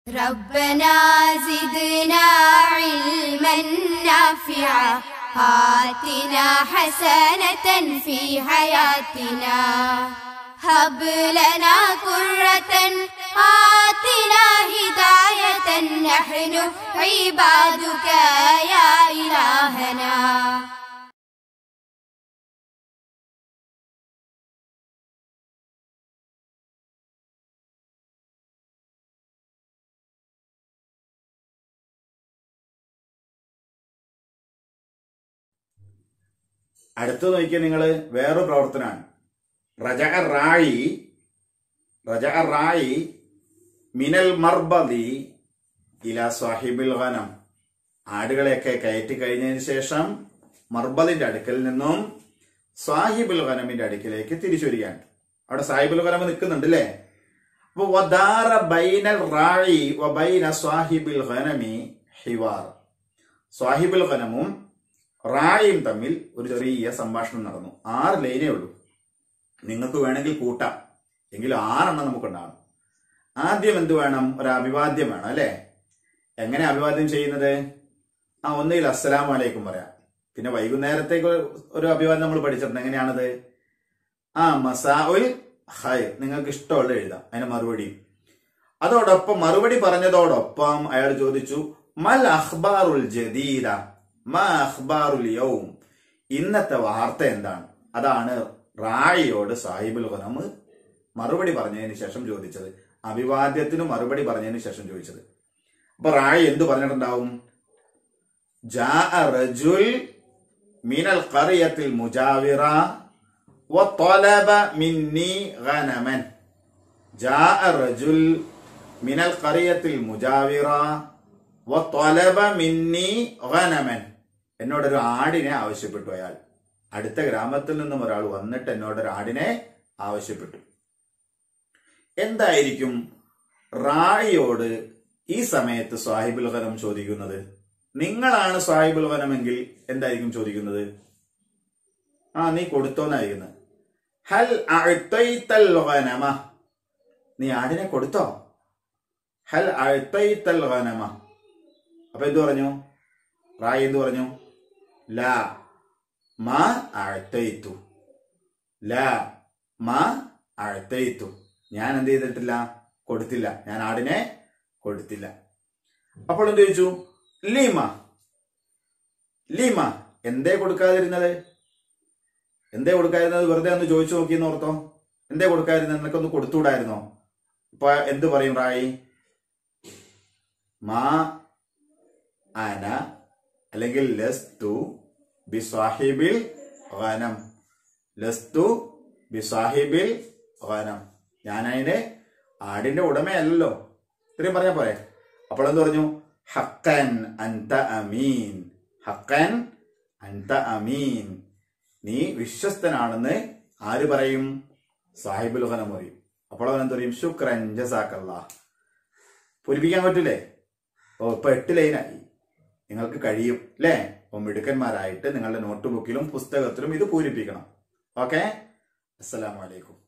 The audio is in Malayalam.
ربنا زدنا علما نافعا آتنا حسنة في حياتنا هب لنا قرة آتنا هداية نحن عبادك يا إلهنا അടുത്ത് നോക്കിയാൽ നിങ്ങൾ വേറൊരു പ്രവർത്തനമാണ് റജ റായി റജ റായി മിനൽ മർബദി ഇല സാഹിബിൽ ഖനം ആടുകളെയൊക്കെ കയറ്റി കഴിഞ്ഞതിന് ശേഷം മർബദിന്റെ അടുക്കൽ നിന്നും സാഹിബുൽ ഖനമിന്റെ അടുക്കിലേക്ക് തിരിച്ചു വരികയാണ് അവിടെ സാഹിബുൽ ഖനം നിൽക്കുന്നുണ്ട് അല്ലേ അപ്പൊ വദാറ ബൈനൽ റായി വബൈന സാഹിബിൽ ഖനമി ഹിവാർ സാഹിബുൽ ഖനമും റായും തമ്മിൽ ഒരു ചെറിയ സംഭാഷണം നടന്നു ആറ് ലൈനേ ഉള്ളൂ നിങ്ങൾക്ക് വേണമെങ്കിൽ കൂട്ടാം എങ്കിലും ആറെണ്ണം നമുക്കുണ്ടാകും ആദ്യം എന്ത് വേണം ഒരു അഭിവാദ്യം വേണം അല്ലേ എങ്ങനെ അഭിവാദ്യം ചെയ്യുന്നത് ആ ഒന്നുകിൽ അസ്സലാമു അലൈക്കും പറയാം പിന്നെ വൈകുന്നേരത്തേക്ക് ഒരു അഭിവാദ്യം നമ്മൾ പഠിച്ചിട്ടുണ്ട് എങ്ങനെയാണത് ആ മസാഉൽ ഹൈർ നിങ്ങൾക്ക് ഇഷ്ടമുള്ള എഴുതാം അതിന് മറുപടി അതോടൊപ്പം മറുപടി പറഞ്ഞതോടൊപ്പം അയാൾ ചോദിച്ചു മൽ അഖ്ബാറുൽ ജദീദ മാ അഖ്ബാറുൽ യൗം ഇന്നത്തെ വാർത്ത എന്താണ് അതാണ് റായിയോട് സാഹിബുൽ ഖനം മറുപടി പറഞ്ഞതിന് ശേഷം ചോദിച്ചത് അഭിവാദ്യത്തിന് മറുപടി പറഞ്ഞതിന് ശേഷം ചോദിച്ചത് അപ്പൊ റായി എന്തു പറഞ്ഞിട്ടുണ്ടാവും ജാഅ റജുൽ മിനൽ ഖറിയത്തിൽ മുജാവിറ وطلب مني غنما جاء الرجل من القرية المجاورة وطلب مني غنما എന്നോടൊരു ആടിനെ ആവശ്യപ്പെട്ടു അയാൾ അടുത്ത ഗ്രാമത്തിൽ നിന്നും ഒരാൾ വന്നിട്ട് എന്നോടൊരു ആടിനെ ആവശ്യപ്പെട്ടു എന്തായിരിക്കും റായിയോട് ഈ സമയത്ത് സാഹിബുൽ ഖനം ചോദിക്കുന്നത് നിങ്ങളാണ് സാഹിബുൽ ഖനമെങ്കിൽ എന്തായിരിക്കും ചോദിക്കുന്നത് ആ നീ കൊടുത്തോന്നായിരിക്കുന്നത് ഹൽ അഴ്ത്തൈത്തൽ ഗനമ നീ ആടിനെ കൊടുത്തോ ഹൽ അഴ്ത്തൈത്തൽ ഗനമ അപ്പൊ എന്തു പറഞ്ഞു റായി എന്തു പറഞ്ഞു ലാ മാ അഴ്ത്തൈത്തു ലാ മാ അഴ്ത്തൈത്തു ഞാൻ എന്ത് ചെയ്തിട്ടില്ല കൊടുത്തില്ല ഞാൻ ആടിനെ കൊടുത്തില്ല അപ്പോൾ എന്ത് ചോദിച്ചു ലീമ ലീമ എന്തേ കൊടുക്കാതിരുന്നത് എന്തേ കൊടുക്കാതിരുന്നത് വെറുതെ ഒന്ന് ചോദിച്ചു നോക്കിയെന്ന് ഓർത്തോ എന്തേ കൊടുക്കാതിരുന്നത് നിനക്കൊന്ന് കൊടുത്തുകൂടായിരുന്നോ ഇപ്പൊ എന്ത് പറയും റായി മാ അന അല്ലെങ്കിൽ ലസ്തു ബിസ്വാഹിബിൽ ഗനം ലസ്തു ബിസ്വാഹിബിൽ ഗനം ഞാൻ അതിന് ആടിന്റെ ഉടമയല്ലല്ലോ ഇത്രയും പറഞ്ഞ പോരെ അപ്പോൾ എന്ത് പറഞ്ഞു ഹക്കൻ അൻത അമീൻ ഹക്കൻ അൻത അമീൻ നീ വിശ്വസ്തനാണെന്ന് ആര് പറയും സാഹിബുൽ ഖനം പറയും അപ്പോൾ അവൻ എന്ത് പറയും ശുക്രൻ ജസാക്കല്ല പൂരിപ്പിക്കാൻ പറ്റൂലേ ഓ ഇപ്പൊ എട്ട് ലൈനായി നിങ്ങൾക്ക് കഴിയും അല്ലേ അപ്പൊ മിടുക്കന്മാരായിട്ട് നിങ്ങളുടെ നോട്ട് ബുക്കിലും പുസ്തകത്തിലും ഇത് പൂരിപ്പിക്കണം ഓക്കെ അസ്സലാമലൈക്കും